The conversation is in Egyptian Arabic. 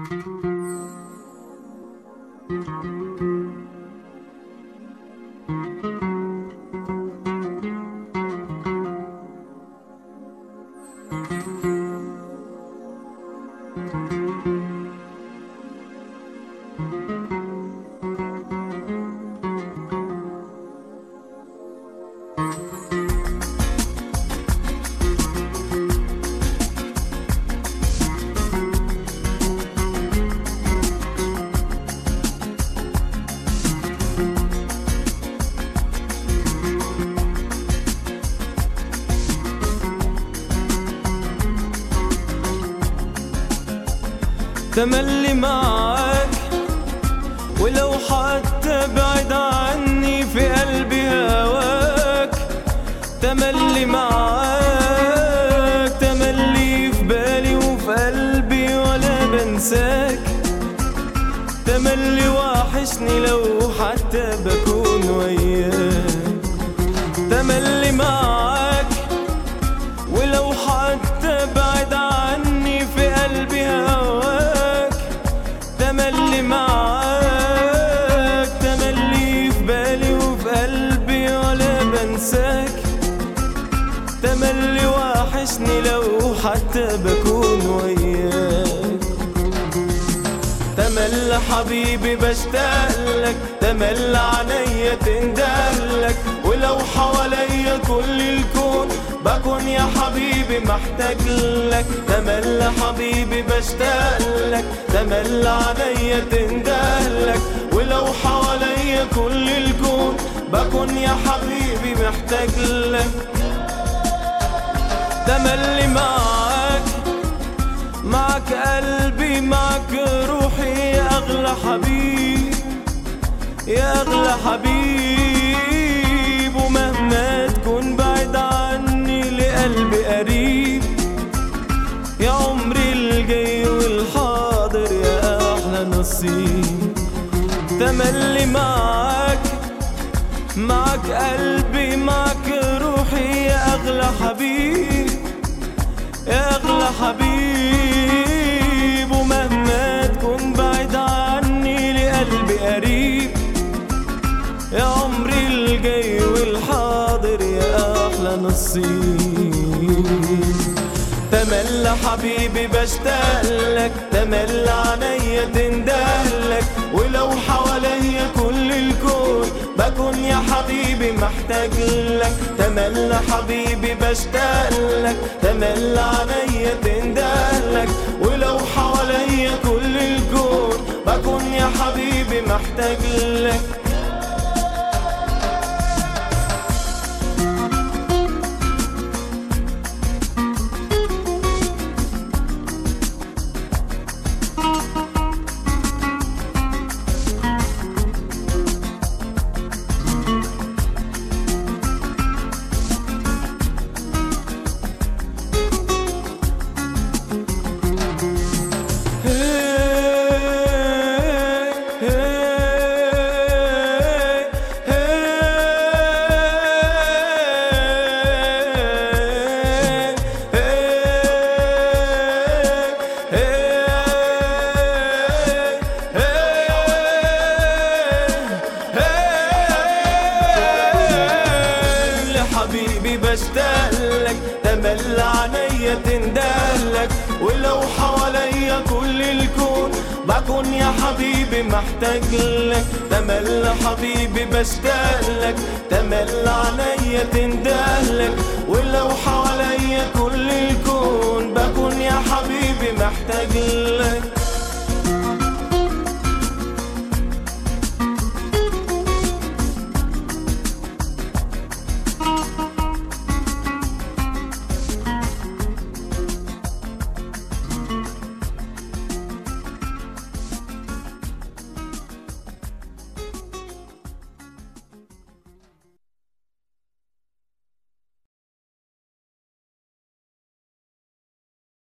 تملي معاك ولو حتى بعد عني في قلبي هواك تملي معاك تملي في بالي وفي قلبي ولا بنساك تملي وحشني لو حتى بكون وياك تملي معاك ولو حتى بعد عني في قلبي هواك تملي معاك تملي في بالي وفي قلبي ولا بنساك تملي وحشني لو حتى بكون وياك تملى حبيبي بشتاقلك تملى عليا تندهلك ولو حواليا كل الكون بكون يا حبيبي محتاج لك تملى حبيبي بشتاقلك تملى عليا تندهلك ولو حواليا كل الكون بكون يا حبيبي محتاج لك تملي معاك معك قلبي معك روحي يا أغلى حبيب يا أغلى حبيب ومهما تكون بعيد عني لقلبي قريب يا عمري الجاي والحاضر يا أحلى نصيب تملي معاك معك قلبي معك روحي يا أغلى حبيب يا أغلى حبيب ومهما تكون بعيد عني لقلبي قريب يا عمري الجاي والحاضر يا أحلى نصيب تملى حبيبي بشتاقلك تملى عليا تندهلك ولو حواليا كل الكون بكون يا حبيبي محتاج لك تملى حبيبي بشتاقلك تملى عليا تندهلك ولو حواليا كل الكون بكون يا حبيبي محتاج لك حبيبي بشتاقلك تملى عينيا تندهلك ولو حواليا كل الكون بكون يا حبيبي محتاج لك تملى حبيبي بشتاقلك تملى عينيا تندهلك